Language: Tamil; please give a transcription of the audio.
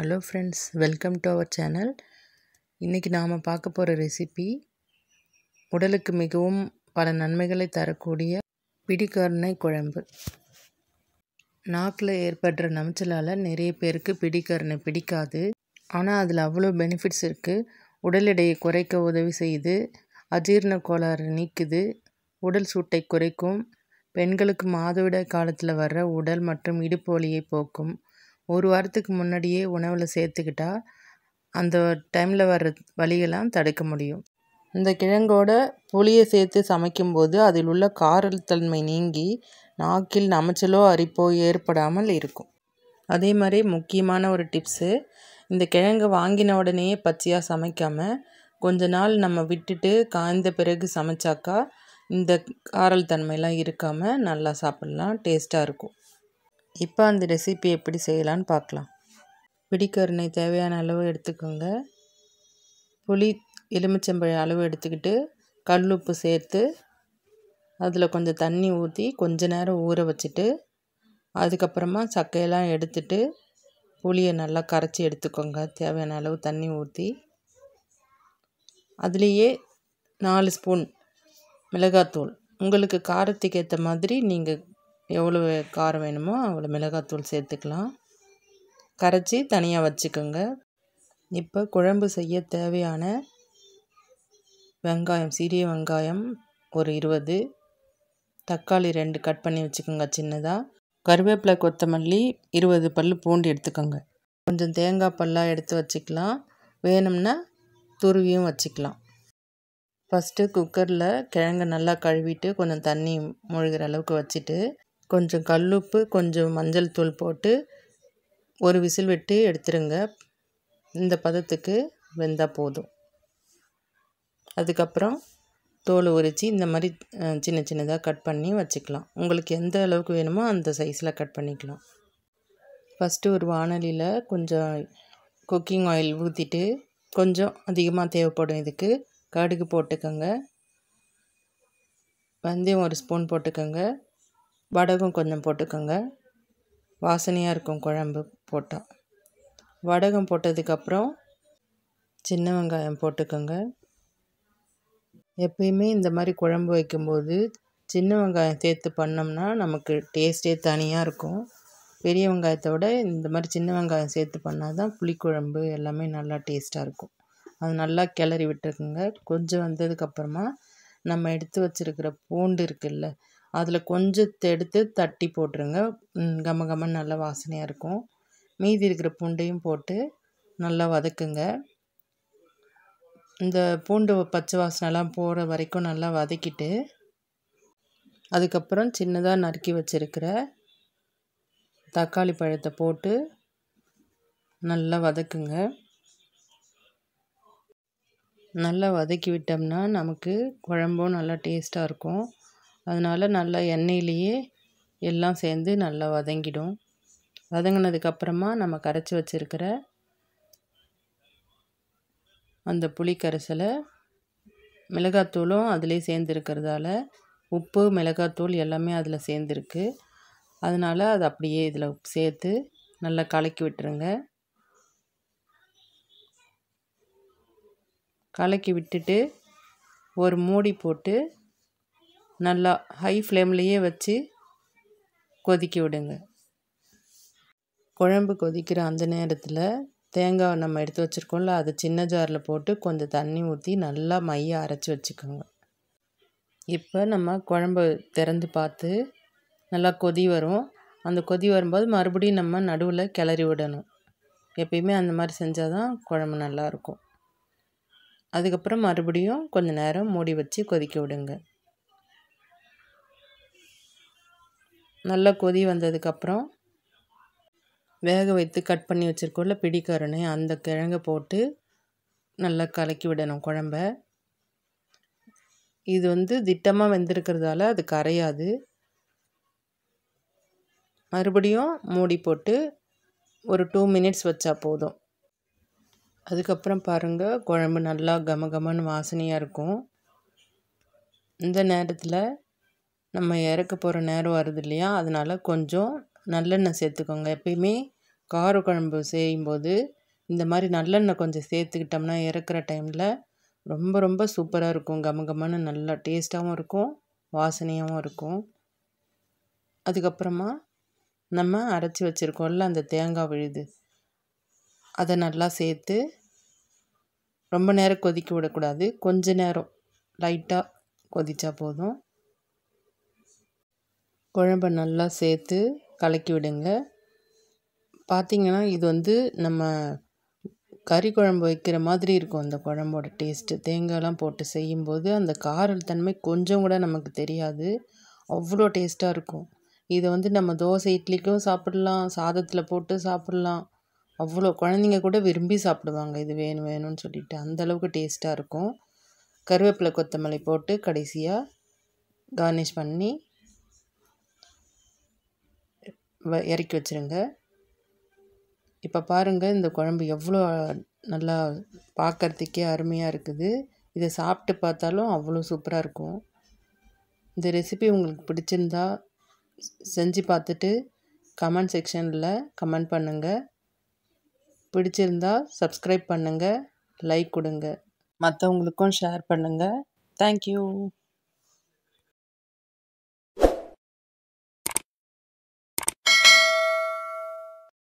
hello friends welcome to our channel இன்றைக்கி நாம் பார்க்க போகிற ரெசிபி உடலுக்கு மிகவும் பல நன்மைகளை தரக்கூடிய பிடிக்கரணை குழம்பு நாக்கில் ஏற்படுற நமைச்சலால் நிறைய பேருக்கு பிடிக்கரணை பிடிக்காது ஆனால் அதில் அவ்வளோ பெனிஃபிட்ஸ் இருக்குது உடல் எடையை குறைக்க உதவி செய்யுது அஜீரண கோளாறு நீக்குது உடல் சூட்டை குறைக்கும் பெண்களுக்கு மாதவிடாய் காலத்தில் வர்ற உடல் மற்றும் இடுப்பு வலியை போக்கும் ஒரு வாரத்துக்கு முன்னாடியே உணவில் சேர்த்துக்கிட்டா அந்த டைமில் வர்ற வலியெல்லாம் தடுக்க முடியும் இந்த கிழங்கோட புளியை சேர்த்து சமைக்கும்போது அதில் உள்ள காரத்தன்மை நீங்கி நாக்கில் நமைச்சலோ அரிப்போ ஏற்படாமல் இருக்கும் அதே மாதிரி முக்கியமான ஒரு டிப்ஸு இந்த கிழங்கை வாங்கின உடனேயே பச்சையாக சமைக்காமல் கொஞ்ச நாள் நம்ம விட்டுட்டு காய்ந்த பிறகு சமைச்சாக்கா இந்த காரல் தன்மைலாம் இருக்காமல் நல்லா சாப்பிட்லாம் டேஸ்ட்டாக இருக்கும் இப்போ அந்த ரெசிபி எப்படி செய்யலான்னு பார்க்கலாம் பிடிக்கருணை தேவையான அளவு எடுத்துக்கோங்க புளி எலுமிச்சம்பழம் அளவு எடுத்துக்கிட்டு கல்லுப்பு சேர்த்து அதில் கொஞ்சம் தண்ணி ஊற்றி கொஞ்ச நேரம் ஊற வச்சுட்டு அதுக்கப்புறமா சக்கையெல்லாம் எடுத்துட்டு புளியை நல்லா கரைச்சி எடுத்துக்கோங்க தேவையான அளவு தண்ணி ஊற்றி அதுலேயே நாலு ஸ்பூன் மிளகாத்தூள் உங்களுக்கு காரத்துக்கு ஏற்ற மாதிரி நீங்கள் எவ்வளோ காரம் வேணுமோ அவ்வளோ மிளகாத்தூள் சேர்த்துக்கலாம் கரைச்சி தனியாக வச்சுக்கோங்க இப்போ குழம்பு செய்ய தேவையான வெங்காயம் சிறிய வெங்காயம் ஒரு இருபது தக்காளி ரெண்டு கட் பண்ணி வச்சுக்கோங்க சின்னதாக கருவேப்பிலை கொத்தமல்லி இருபது பல் பூண்டு எடுத்துக்கோங்க கொஞ்சம் தேங்காய் பல்லாக எடுத்து வச்சுக்கலாம் வேணும்னா துருவியும் வச்சுக்கலாம் ஃபஸ்ட்டு குக்கரில் கிழங்க நல்லா கழுவிட்டு கொஞ்சம் தண்ணி மூழ்கிற அளவுக்கு வச்சுட்டு கொஞ்சம் கல்லுப்பு கொஞ்சம் மஞ்சள் தூள் போட்டு ஒரு விசில் விட்டு எடுத்துருங்க இந்த பதத்துக்கு வெந்தால் போதும் அதுக்கப்புறம் தோல் உரித்து இந்த மாதிரி சின்ன சின்னதாக கட் பண்ணி வச்சுக்கலாம் உங்களுக்கு எந்த அளவுக்கு வேணுமோ அந்த சைஸில் கட் பண்ணிக்கலாம் ஃபஸ்ட்டு ஒரு வானலியில் கொஞ்சம் குக்கிங் ஆயில் ஊற்றிட்டு கொஞ்சம் அதிகமாக தேவைப்படும் இதுக்கு கடுகு போட்டுக்கோங்க வெந்தயம் ஒரு ஸ்பூன் போட்டுக்கோங்க வடகம் கொஞ்சம் போட்டுக்கோங்க வாசனையாக இருக்கும் குழம்பு போட்டால் வடகம் போட்டதுக்கப்புறம் சின்ன வெங்காயம் போட்டுக்கோங்க எப்பயுமே இந்த மாதிரி குழம்பு வைக்கும்போது சின்ன வெங்காயம் சேர்த்து பண்ணோம்னா நமக்கு டேஸ்ட்டே தனியாக இருக்கும் பெரிய வெங்காயத்தை விட இந்த மாதிரி சின்ன வெங்காயம் சேர்த்து பண்ணால் தான் புளிக்குழம்பு எல்லாமே நல்லா டேஸ்ட்டாக இருக்கும் அது நல்லா கிளறி விட்டுருக்குங்க கொஞ்சம் வந்ததுக்கப்புறமா நம்ம எடுத்து வச்சுருக்கிற பூண்டு இருக்குல்ல அதில் கொஞ்சத்தை எடுத்து தட்டி போட்டுருங்க கம கமன்னு நல்லா வாசனையாக இருக்கும் மீதி இருக்கிற பூண்டையும் போட்டு நல்லா வதக்குங்க இந்த பூண்டு பச்சை வாசனைலாம் போகிற வரைக்கும் நல்லா வதக்கிட்டு அதுக்கப்புறம் சின்னதாக நறுக்கி வச்சுருக்கிற தக்காளி பழத்தை போட்டு நல்லா வதக்குங்க நல்லா வதக்கி விட்டோம்னா நமக்கு குழம்பும் நல்லா டேஸ்ட்டாக இருக்கும் அதனால் நல்லா எண்ணெயிலேயே எல்லாம் சேர்ந்து நல்லா வதங்கிடும் வதங்கினதுக்கப்புறமா நம்ம கரைச்சி வச்சுருக்கிற அந்த புளி கரைசலை மிளகாத்தூளும் அதிலே சேர்ந்துருக்கிறதால உப்பு மிளகாத்தூள் எல்லாமே அதில் சேர்ந்துருக்கு அதனால் அது அப்படியே இதில் சேர்த்து நல்லா கலக்கி விட்டுருங்க கலக்கி விட்டுட்டு ஒரு மூடி போட்டு நல்லா ஹை ஃப்ளேம்லேயே வச்சு கொதிக்க விடுங்க குழம்பு கொதிக்கிற அந்த நேரத்தில் தேங்காய் நம்ம எடுத்து வச்சுருக்கோம்ல அதை சின்ன ஜாரில் போட்டு கொஞ்சம் தண்ணி ஊற்றி நல்லா மைய அரைச்சி வச்சுக்கோங்க இப்போ நம்ம குழம்பு திறந்து பார்த்து நல்லா கொதி வரும் அந்த கொதி வரும்போது மறுபடியும் நம்ம நடுவில் கிளறி விடணும் எப்பயுமே அந்த மாதிரி செஞ்சால் தான் குழம்பு நல்லாயிருக்கும் அதுக்கப்புறம் மறுபடியும் கொஞ்சம் நேரம் மூடி வச்சு கொதிக்க விடுங்க நல்லா கொதி வந்ததுக்கப்புறம் வேக வைத்து கட் பண்ணி வச்சுருக்கோம்ல பிடிக்கரணை அந்த கிழங்க போட்டு நல்லா கலக்கி விடணும் குழம்ப இது வந்து திட்டமாக வெந்திருக்கிறதால அது கரையாது மறுபடியும் மூடி போட்டு ஒரு டூ மினிட்ஸ் வச்சா போதும் அதுக்கப்புறம் பாருங்கள் குழம்பு நல்லா கம கமன்னு வாசனையாக இருக்கும் இந்த நேரத்தில் நம்ம இறக்க போகிற நேரம் வருது இல்லையா அதனால் கொஞ்சம் நல்லெண்ணெய் சேர்த்துக்கோங்க எப்பயுமே காரக்குழம்பு செய்யும்போது இந்த மாதிரி நல்லெண்ணெய் கொஞ்சம் சேர்த்துக்கிட்டோம்னா இறக்குற டைமில் ரொம்ப ரொம்ப சூப்பராக இருக்கும் கம கமன்னு நல்லா டேஸ்ட்டாகவும் இருக்கும் வாசனையாகவும் இருக்கும் அதுக்கப்புறமா நம்ம அரைச்சி வச்சுருக்கோம்ல அந்த தேங்காய் விழுது அதை நல்லா சேர்த்து ரொம்ப நேரம் கொதிக்க விடக்கூடாது கொஞ்ச நேரம் லைட்டாக கொதிச்சா போதும் குழம்ப நல்லா சேர்த்து கலக்கி விடுங்க பார்த்திங்கன்னா இது வந்து நம்ம கறி குழம்பு வைக்கிற மாதிரி இருக்கும் அந்த குழம்போட டேஸ்ட்டு தேங்காய்லாம் போட்டு செய்யும்போது அந்த காரத்தன்மை கொஞ்சம் கூட நமக்கு தெரியாது அவ்வளோ டேஸ்ட்டாக இருக்கும் இதை வந்து நம்ம தோசை இட்லிக்கும் சாப்பிட்லாம் சாதத்தில் போட்டு சாப்பிட்லாம் அவ்வளோ குழந்தைங்க கூட விரும்பி சாப்பிடுவாங்க இது வேணும் வேணும்னு சொல்லிட்டு அந்தளவுக்கு டேஸ்ட்டாக இருக்கும் கருவேப்பிலை கொத்தமல்லி போட்டு கடைசியாக கார்னிஷ் பண்ணி வ இறக்கி வச்சுருங்க இப்போ பாருங்கள் இந்த குழம்பு எவ்வளோ நல்லா பார்க்குறதுக்கே அருமையாக இருக்குது இதை சாப்பிட்டு பார்த்தாலும் அவ்வளோ சூப்பராக இருக்கும் இந்த ரெசிபி உங்களுக்கு பிடிச்சிருந்தா செஞ்சு பார்த்துட்டு கமெண்ட் செக்ஷனில் கமெண்ட் பண்ணுங்கள் பிடிச்சிருந்தா சப்ஸ்கிரைப் பண்ணுங்கள் லைக் கொடுங்க மற்றவங்களுக்கும் ஷேர் பண்ணுங்கள் தேங்க்யூ